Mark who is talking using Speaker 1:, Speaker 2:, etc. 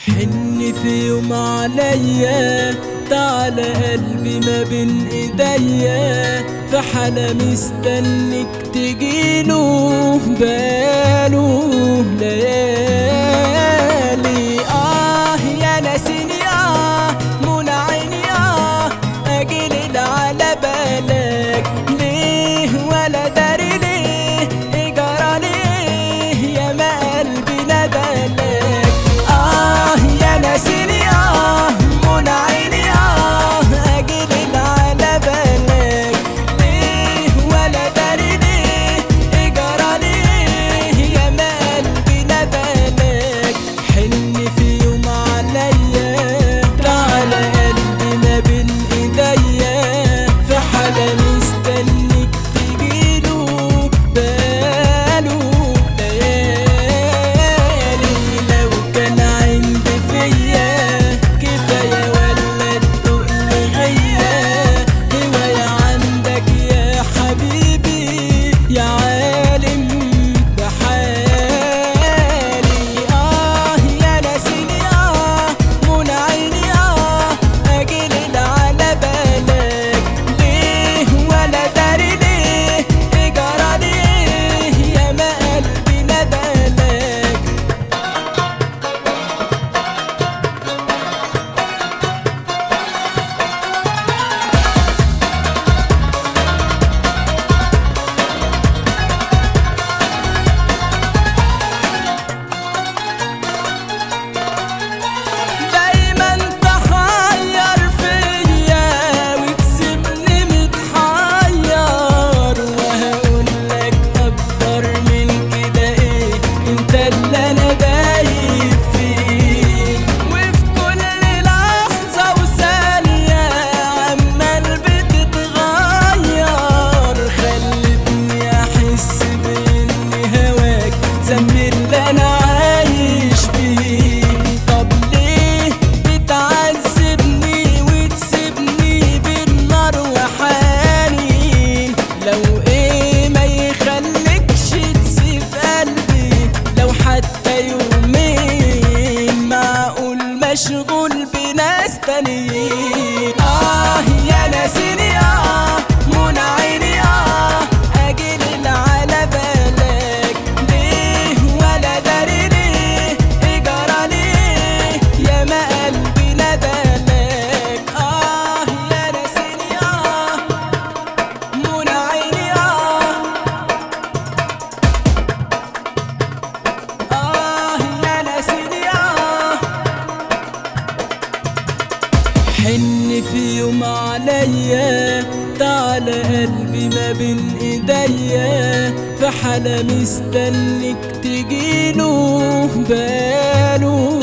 Speaker 1: حن في يوم عليا تعالى قلبي ما بين ايديا في حالة مستنك تجيله باله ليالي اه يا ناسيني اه منى عيني اه اجيلي على بالك ليه ولا داري ليه اجرى ليه يا ما قلبي ندلك اه يا ناسيني اه منى عيني اه اجيلي على بالك ليه ولا داري ليه اجرى ليه يا ما قلبي ندلك حن في يوم عليا تعالى قلبي ما بين ايديا في حالة مستنيك تجيله باله ليالي لو كان عندي فيا كفاية ولا تقول غيا هواية عندك يا حبيبي يا عالم بحالي اه يا ناسيني اه منى عيني اه اجيلي على بالك ليه ولا داري ليه اجرى ليه يا ما قلبي ندلك دايما تحير فيا وتسيبني متحير وهقول لك اكتر من كده ايه انت اللي انا دايب فيه وفي كل لحظه وثانيه عمال بتتغير خلتني احس باني هواك ذنب اللي انا عايش بيه طب ليه بتعذبني وتسيبني بالنار وحنين لو ايه ما يخليكش تسيب قلبي لو حتى يومين معقول مشغول بناس تانيين اه يا ناسيني اه منى عيني اه اجيلي على بالك ليه ولا داري ليه اجرى ليه يا ما قلبي ندلك اه يا ناسيني اه منى عيني اه آه يا ناسيني آه حن في يوم عليا تعالى قلبي ما بين ايديا في حالة مستنك تجيله باله